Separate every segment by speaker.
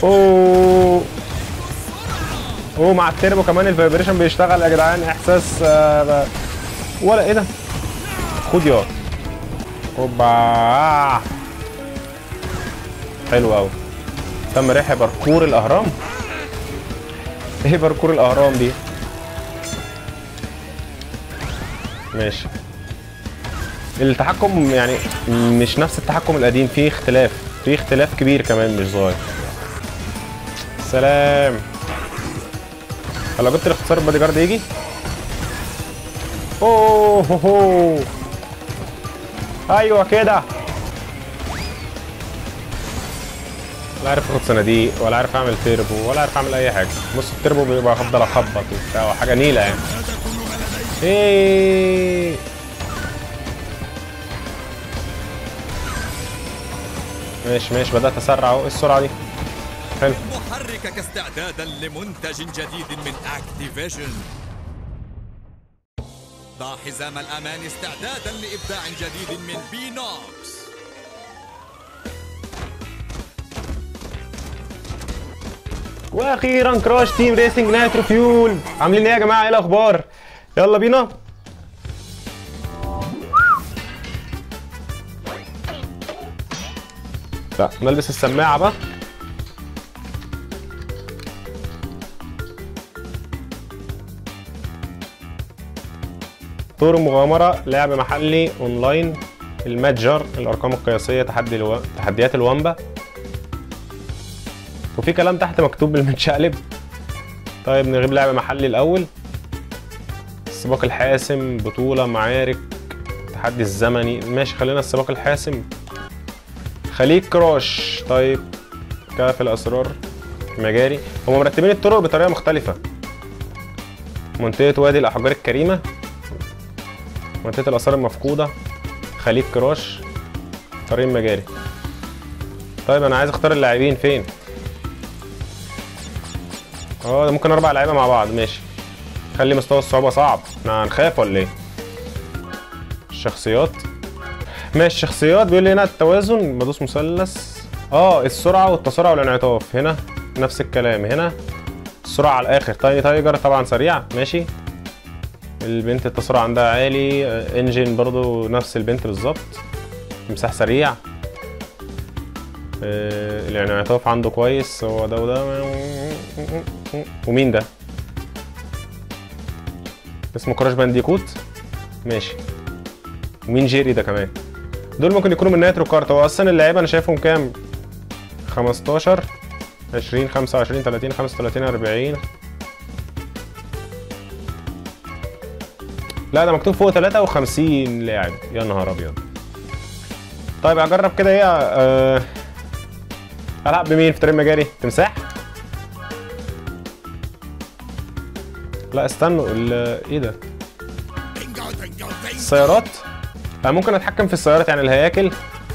Speaker 1: اوه اوه مع التربو كمان الفايبريشن بيشتغل يا جدعان احساس آه ب- ولا ايه ده خد يا اوبا حلو قوي تم ريح باركور الاهرام ايه باركور الاهرام دي ماشي التحكم يعني مش نفس التحكم القديم فيه اختلاف فيه اختلاف كبير كمان مش صغير سلام لو جبت الاختصار البادي جارد يجي اوه هو هو. ايوه كده لا عارف اخد صناديق ولا عارف اعمل تيربو ولا عارف اعمل اي حاجه بص التيربو بيبقى افضل اخبط وبتاع حاجه نيله يعني ايه ماشي ماشي بدات اسرع اهو ايه السرعه دي حلو
Speaker 2: محركك استعدادا لمنتج جديد من اكتيفيجن ضع حزام الامان استعدادا لابداع جديد من بينوكس
Speaker 1: واخيرا كراش تيم ريسنج نايترو فيول عاملين ايه يا جماعه ايه الاخبار يلا بينا لا نلبس السماعه بقى طور مغامرة لعب محلي اونلاين المتجر الارقام القياسية تحدي الو... تحديات الوامبا وفي كلام تحت مكتوب بالمتشقلب طيب نغيب لعبة محلي الأول السباق الحاسم بطولة معارك التحدي الزمني ماشي خلينا السباق الحاسم خليج كراش طيب كهف الأسرار مجاري هم مرتبين الطرق بطريقة مختلفة منطقة وادي الأحجار الكريمة منطقة الآثار المفقودة خليج كراش طريق مجاري طيب أنا عايز أختار اللاعبين فين اه ده ممكن اربع لعيبه مع بعض ماشي خلي مستوى الصعوبه صعب احنا هنخاف ولا ايه الشخصيات ماشي الشخصيات بيقول لي هنا التوازن بدوس مثلث اه السرعه والتسارع والانعطاف هنا نفس الكلام هنا السرعه على الاخر تايني تايجر طبعا سريع ماشي البنت التسارع عندها عالي آه، انجن برضو نفس البنت بالظبط تمساح سريع آه، الانعطاف عنده كويس هو ده وده ومين ده؟ اسمه كراش بانديكوت ماشي ومين جيري ده كمان دول ممكن يكونوا من نايترو كارت هو اصلا اللعيبه انا شايفهم كام 15 20 25 30 35 40 لا ده مكتوب فوق 53 لاعب يا نهار ابيض طيب هجرب كده ايه آه، العب بمين في طريق مجاري تمساح لا استنوا ال- ايه ده السيارات أنا ممكن اتحكم في السيارات يعني الهياكل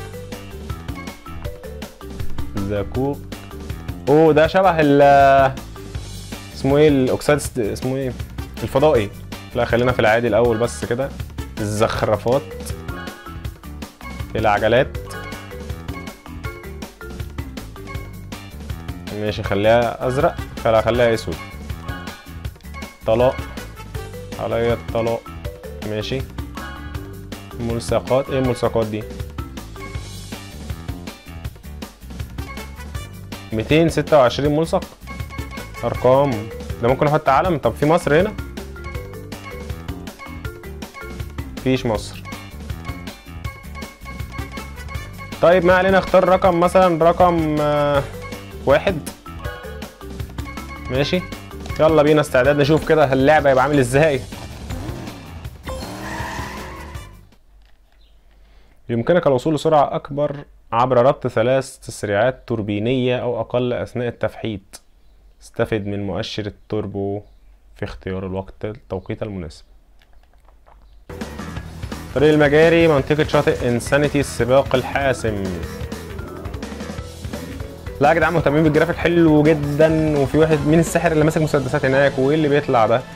Speaker 1: زاكوك اوه ده شبه ال اسمه ايه الاكسيد ست- اسمه ايه الفضائي لا خلينا في العادي الاول بس كده الزخرفات العجلات ماشي خليها ازرق خليها خليها اسود طلاق عليا الطلاق ماشي ملصقات ايه الملصقات دي 226 ملصق ارقام ده ممكن احط علم طب في مصر هنا مفيش مصر طيب ما علينا اختار رقم مثلا رقم آه، واحد ماشي يلا بينا استعداد نشوف كده اللعبة هيبقى عامل ازاي يمكنك الوصول لسرعة أكبر عبر ربط ثلاث تسريعات توربينية أو أقل أثناء التفحيط استفد من مؤشر التوربو في اختيار الوقت التوقيت المناسب طريق المجاري منطقة شاطئ انسانيتي السباق الحاسم لا يا جدعان مهتمين بالجرافيك حلو جدا وفي واحد مين الساحر اللي ماسك مسدسات هناك وايه اللي بيطلع ده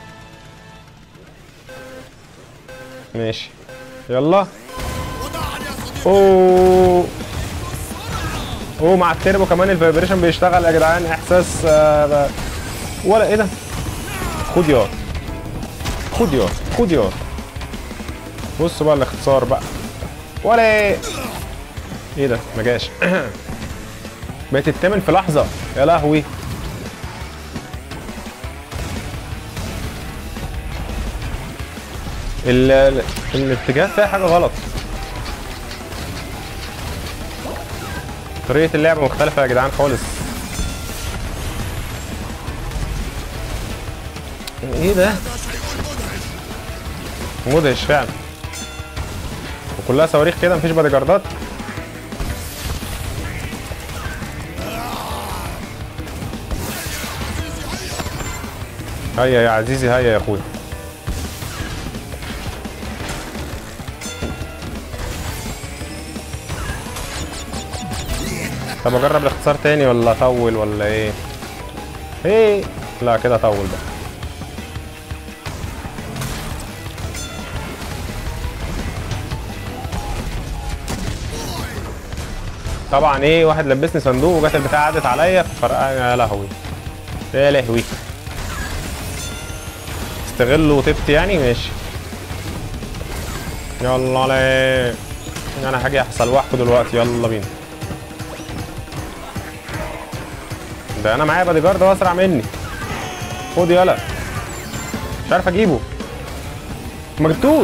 Speaker 1: ماشي يلا اوه ومع التربو كمان الفايبريشن بيشتغل يا جدعان احساس آه، ب- ولا ايه ده خد يار خد يار خد يار بصوا بقى الاختصار بقى ولا ايه ايه ده ما جاش بقت التامن في لحظه يا لهوي ال- ال- الاتجاه فيها حاجه غلط طريقه اللعب مختلفه يا جدعان خالص ايه ده مدهش فعلا وكلها صواريخ كده مفيش بادي جاردات هيا يا عزيزي هيا يا اخويا طب اجرب الاختصار تاني ولا اطول ولا ايه ايه لا كده اطول بقى طبعا ايه واحد لبسني صندوق وجت البتاع عدت عليا فرقع يا لهوي يا لهوي استغل وطبت يعني ماشي يلا ليه انا هاجي احصل وحده دلوقتي يلا بينا ده انا معايا بادي جارد اسرع مني خد يلا مش عارف اجيبه ما جبتوش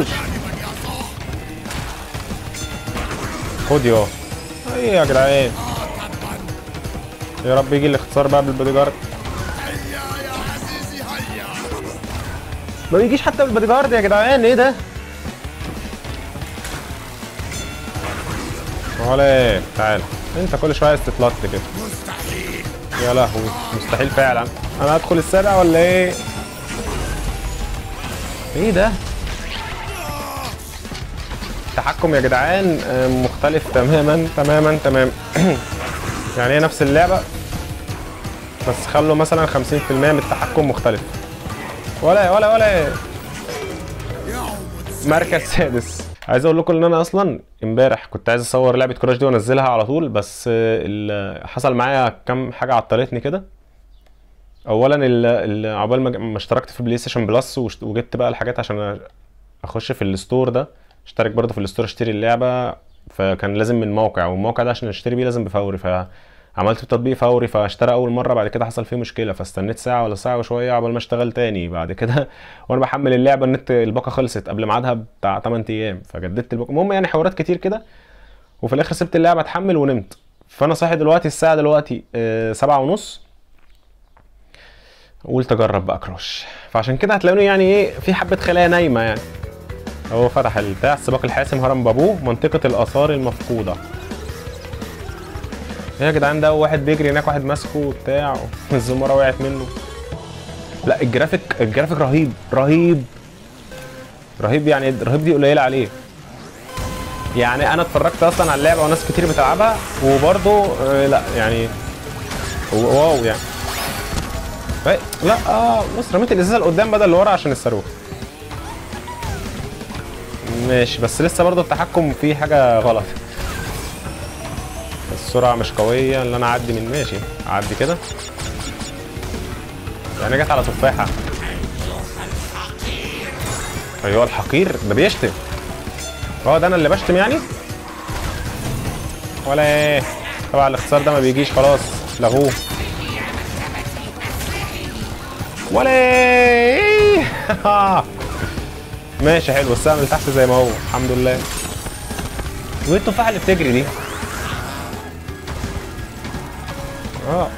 Speaker 1: خد يا ايه يا جدعان يا رب يجي الاختصار بقى بالبادي جارد ما بيجيش حتى بالبادي جارد يا جدعان ايه ده ولا ايه تعال انت كل شويه عايز تتلط كده يا لهوي مستحيل فعلا انا هدخل السابع ولا ايه ايه ده التحكم يا جدعان آه، مختلف تماما تماما تماما يعني هي نفس اللعبه بس خلوا مثلا 50% من التحكم مختلف ولا ولا ولا مركز سادس عايز اقول لكم ان انا اصلا امبارح كنت عايز اصور لعبه كراش دي وانزلها على طول بس آه، ال- حصل معايا كام حاجه عطلتني كده اولا ال- ال- عقبال ما ما اشتركت في بلاي ستيشن بلس وشت- وجبت بقى الحاجات عشان اخش في الستور ده اشترك برضه في الستور اشتري اللعبه فكان لازم من موقع والموقع ده عشان اشتري بيه لازم بفوري فعملت التطبيق فوري فاشترى اول مره بعد كده حصل فيه مشكله فاستنيت ساعه ولا ساعه وشويه عقبال ما اشتغل تاني بعد كده وانا بحمل اللعبه النت الباقه خلصت قبل ميعادها بتاع 8 ايام فجددت الباقه المهم يعني حوارات كتير كده وفي الاخر سبت اللعبه اتحمل ونمت فانا صاحي دلوقتي الساعه دلوقتي آه، سبعة ونص قلت اجرب بقى كراش فعشان كده هتلاقوني يعني ايه في حبه خلايا نايمه يعني هو فتح البتاع السباق الحاسم هرم بابوه منطقه الاثار المفقوده إيه يا جدعان ده واحد بيجري هناك واحد ماسكه وبتاع الزماره وقعت منه لا الجرافيك الجرافيك رهيب رهيب رهيب يعني رهيب دي قليله عليه يعني انا اتفرجت اصلا على اللعبه وناس كتير بتلعبها وبرضه آه، لا يعني واو يعني إيه، لا اه بص رميت الازازه لقدام بدل لورا عشان الصاروخ ماشي بس لسه برضه التحكم فيه حاجه غلط السرعه مش قويه اللي انا اعدي من ماشي اعدي كده يعني جت على تفاحه ايوه الحقير ده بيشتم هو ده انا اللي بشتم يعني ولا ايه طبعا الاختصار ده ما بيجيش خلاص لغوه ولا ايه ماشي حلو السهم اللي تحت زي ما هو الحمد لله وايه التفاحه اللي بتجري دي اه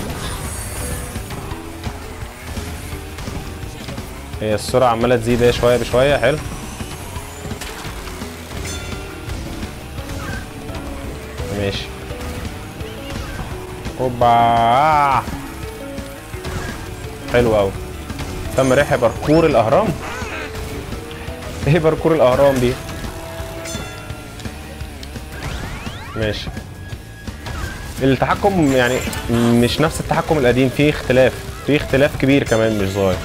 Speaker 1: هي السرعه عماله تزيد ايه شويه بشويه حلو ماشي اوبا حلو قوي تم ريح باركور الاهرام ايه باركور الاهرام دي ماشي التحكم يعني مش نفس التحكم القديم فيه اختلاف فيه اختلاف كبير كمان مش صغير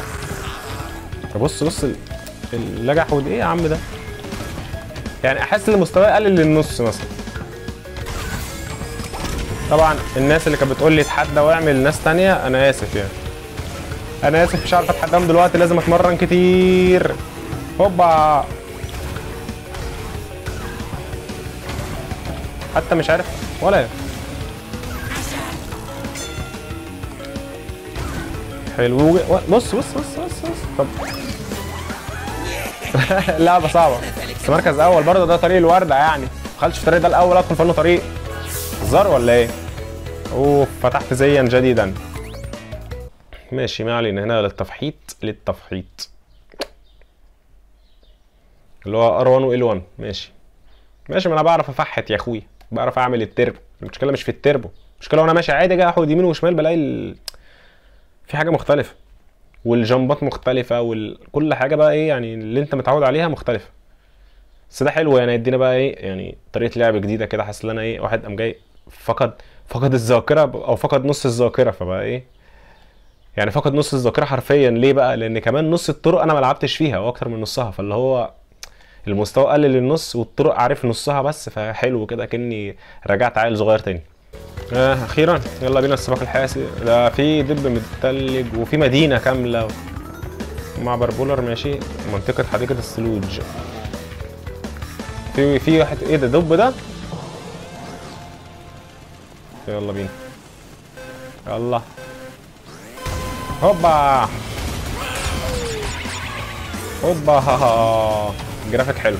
Speaker 1: بص بص ال- اللجح ودي ايه يا عم ده يعني احس ان مستواه قلل للنص مثلا طبعا الناس اللي كانت بتقول لي اتحدى واعمل ناس تانية انا اسف يعني انا اسف مش عارف اتحداهم دلوقتي لازم اتمرن كتير هوبا حتى مش عارف ولا حلو بص بص بص بص بص طب لعبة صعبة بس مركز أول برضه ده طريق الوردة يعني دخلتش في الطريق ده الأول أدخل في أنه طريق هزار ولا إيه؟ أوف فتحت زيا جديدا ماشي ما علينا هنا للتفحيط للتفحيط اللي هو ار1 وال1 ماشي ماشي ما انا بعرف افحت يا اخويا بعرف اعمل التربو المشكله مش في التربو المشكله وانا ماشي عادي اجي احود يمين وشمال بلاقي ال... في حاجه مختلفه والجمبات مختلفه وكل حاجه بقى ايه يعني اللي انت متعود عليها مختلفه بس ده حلو يعني يدينا بقى ايه يعني طريقه لعب جديده كده حاسس ان انا ايه واحد قام جاي فقد فقد الذاكره او فقد نص الذاكره فبقى ايه يعني فقد نص الذاكره حرفيا ليه بقى لان كمان نص الطرق انا ما لعبتش فيها واكتر من نصها فاللي هو المستوى قلل للنص والطرق عارف نصها بس فحلو كده كاني رجعت عيل صغير تاني آه اخيرا يلا بينا السباق الحاسي ده في دب متلج وفي مدينه كامله مع بربولر ماشي منطقه حديقه الثلوج في في واحد ايه ده دب ده يلا بينا يلا هوبا هوبا الجرافيك حلو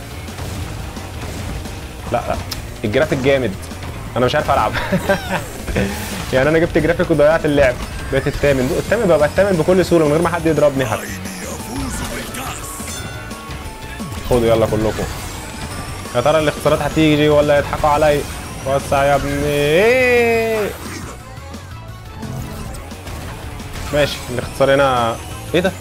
Speaker 1: لا لا الجرافيك جامد انا مش عارف العب يعني انا جبت جرافيك وضيعت اللعب بقيت الثامن الثامن ببقى الثامن بكل سهوله من غير ما حد يضربني حتى خدوا يلا كلكم يا ترى الاختصارات هتيجي ولا يضحكوا عليا وسع يا ابني إيه. ماشي الاختصار هنا ايه ده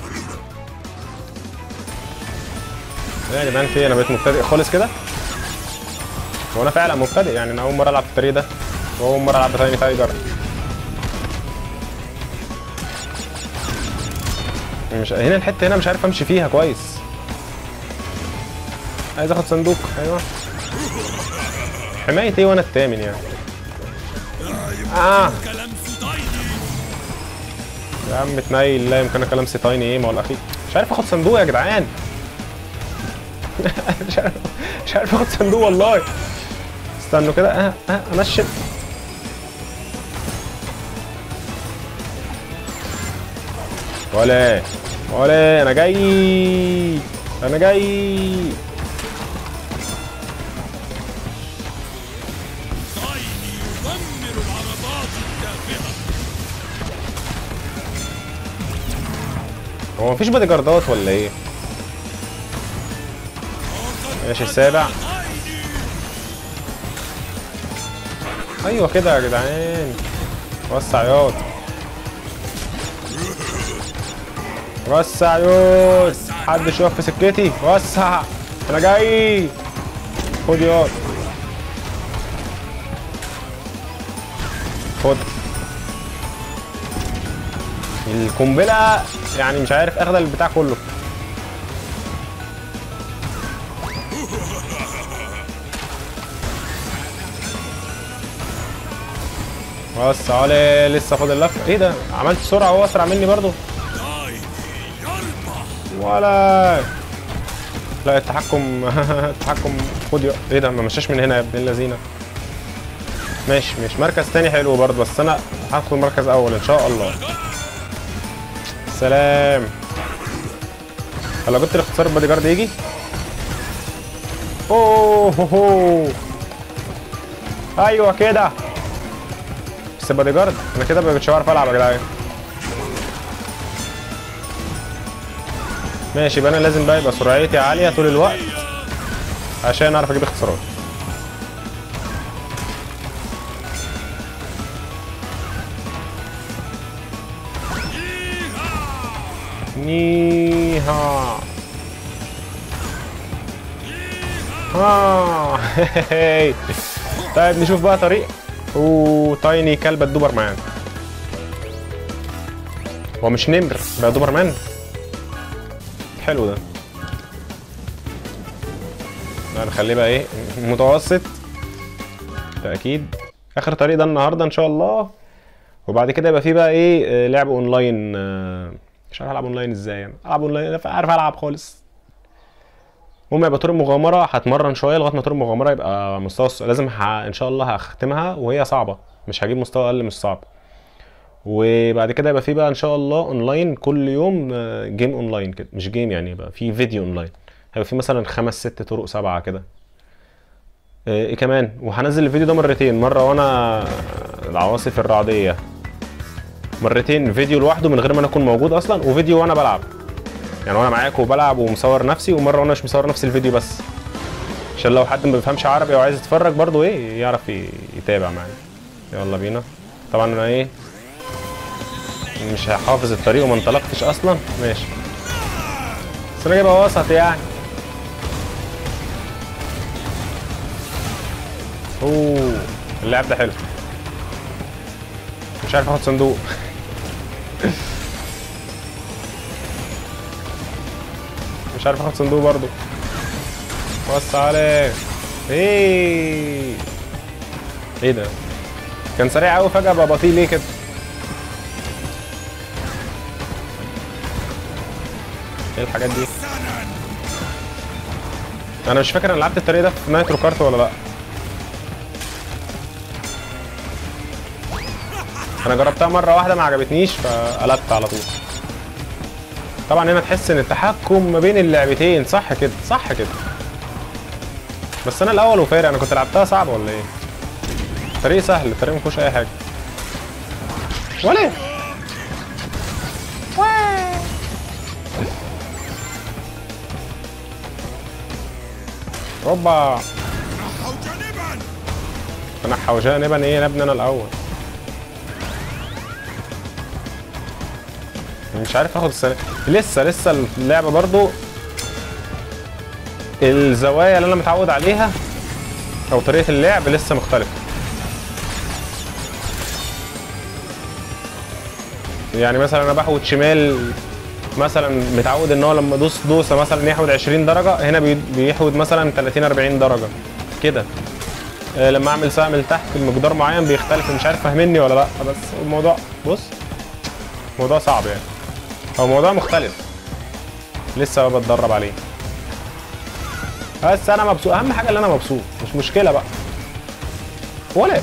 Speaker 1: ايه يا جدعان في إيه؟ انا بقيت مبتدئ خالص كده هو انا فعلا مبتدئ يعني انا اول مره العب في الطريق ده واول مره العب بتايني تايجر مش هنا الحته هنا مش عارف امشي فيها كويس عايز اخد صندوق ايوه حمايه ايه وانا الثامن يعني اه يا عم تنيل لا يمكنك كلام تايني ايه ما هو الاخير مش عارف اخد صندوق يا جدعان مش عارف مش عارف اخد صندوق والله استنوا كده اه اه انشف ولا ولا انا جاي انا جاي
Speaker 2: يدمر العربات التافهة
Speaker 1: هو مفيش بادي جاردات ولا ايه ماشي السابع ايوه كده يا جدعان وسع ياض وسع ياض محدش يقف في سكتي وسع انا جاي خد ياض خد القنبله يعني مش عارف اخد البتاع كله بص علي لسه خد اللفه ايه ده عملت سرعه وهو اسرع مني برضو ولا لا التحكم التحكم خد يا- ايه ده ما مشاش من هنا يا ابن اللذينه ماشي مش مركز تاني حلو برضه بس انا هدخل مركز اول ان شاء الله سلام لو جبت الاختصار البادي جارد يجي اوه هو هو. ايوه كده بس البادي جارد انا كده مش بعرف العب يا جدعان ماشي يبقى انا لازم بقى يبقى سرعتي عاليه طول الوقت عشان اعرف اجيب اختصارات نيها ها هي. طيب نشوف بقى طريق وتايني كلب الدوبرمان هو مش نمر ده دوبرمان حلو ده لا نخليه بقى ايه متوسط تأكيد اخر طريق ده النهارده ان شاء الله وبعد كده يبقى في بقى ايه آه، لعب اونلاين آه، مش عارف العب اونلاين ازاي يعني العب اونلاين أنا عارف العب خالص المهم يبقى طور المغامره هتمرن شويه لغايه ما طور المغامره يبقى مستوى الص- لازم ه... ان شاء الله هختمها وهي صعبه مش هجيب مستوى اقل مش صعب وبعد كده يبقى في بقى ان شاء الله اونلاين كل يوم آه، جيم اونلاين كده مش جيم يعني يبقى في فيديو اونلاين هيبقى في مثلا خمس ست طرق سبعه كده آه، ايه كمان وهنزل الفيديو ده مرتين مره وانا العواصف الرعديه مرتين فيديو لوحده من غير ما انا اكون موجود اصلا وفيديو وانا بلعب يعني وانا معاك وبلعب ومصور نفسي ومره وانا مش مصور نفس الفيديو بس عشان لو حد ما بيفهمش عربي او عايز يتفرج برضو ايه يعرف ي- يتابع معانا يلا بينا طبعا انا ايه مش هحافظ الطريق وما انطلقتش اصلا ماشي بس انا جايبها وسط يعني اوه اللعب ده حلو مش عارف اخد صندوق مش عارف اخد صندوق برضو بص عليه ايه ايه ده كان سريع قوي فجأة بقى بطيء ليه كده ايه الحاجات دي انا مش فاكر انا لعبت الطريق ده في نايترو كارت ولا لا انا جربتها مره واحده ما عجبتنيش فقلبت على طول طبعا هنا تحس ان التحكم ما بين اللعبتين صح كده صح كده بس انا الاول وفارق انا كنت لعبتها صعبه ولا ايه الطريق سهل الطريق ما فيهوش اي حاجه ولا إيه؟ اوبا
Speaker 2: نحوا جانبا
Speaker 1: تنحى جانبا ايه يا ابني انا الاول مش عارف اخد السنة لسه لسه اللعبه برضو الزوايا اللي انا متعود عليها او طريقه اللعب لسه مختلفه يعني مثلا انا بحود شمال مثلا متعود ان هو لما ادوس دوسه مثلا يحود 20 درجه هنا بي- بيحود مثلا 30 40 درجه كده آه، لما اعمل سهم لتحت بمقدار معين بيختلف مش عارف فاهمني ولا لا بس الموضوع بص موضوع صعب يعني هو موضوع مختلف لسه بتدرب عليه بس انا مبسوط اهم حاجه ان انا مبسوط مش مشكله بقى ولا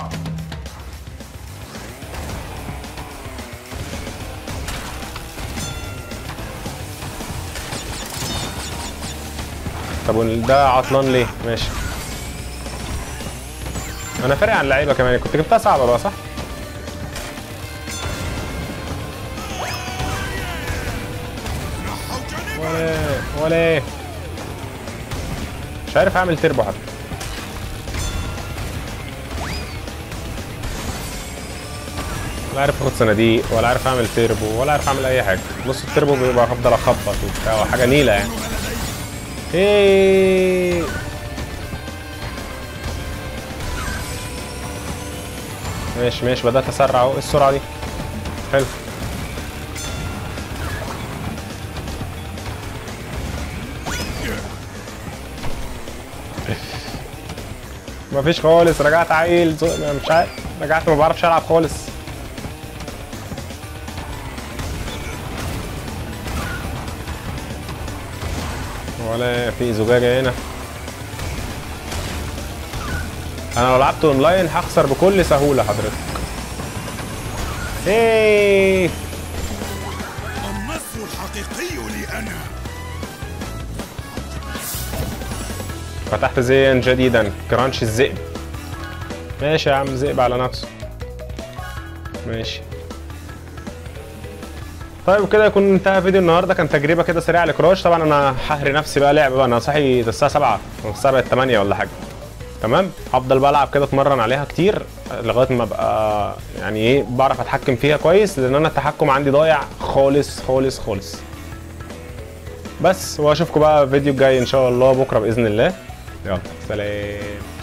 Speaker 1: طب وال- ده عطلان ليه ماشي انا فارق عن اللعيبه كمان كنت جبتها صعبه بقى صح
Speaker 2: نحوا جانبا
Speaker 1: ولا ولا إيه؟ مش عارف اعمل تربو حتى ولا عارف اخد صناديق ولا عارف اعمل تربو ولا عارف اعمل اي حاجه بص التربو بيبقى افضل اخبط وبتاع حاجه نيله يعني ايه ماشي ماشي بدات اسرع اهو ايه السرعه دي حلو مفيش خالص رجعت عيل زو- أنا مش عارف رجعت ما بعرفش العب خالص ولا في زجاجه هنا انا لو لعبت اونلاين هخسر بكل سهوله حضرتك ايه
Speaker 2: النصر الحقيقي لي أنا
Speaker 1: فتحت زيا جديدا كرانش الذئب ماشي يا عم ذئب على نفسه ماشي طيب وكده يكون انتهى فيديو النهارده كان تجربه كده سريعه لكراش طبعا انا ههري نفسي بقى لعب بقى انا صاحي ده الساعه 7 الساعه بقت 8 ولا حاجه تمام هفضل بقى العب كده اتمرن عليها كتير لغايه ما ابقى يعني ايه بعرف اتحكم فيها كويس لان انا التحكم عندي ضايع خالص خالص خالص بس واشوفكم بقى الفيديو الجاي ان شاء الله بكره باذن الله يلا سلام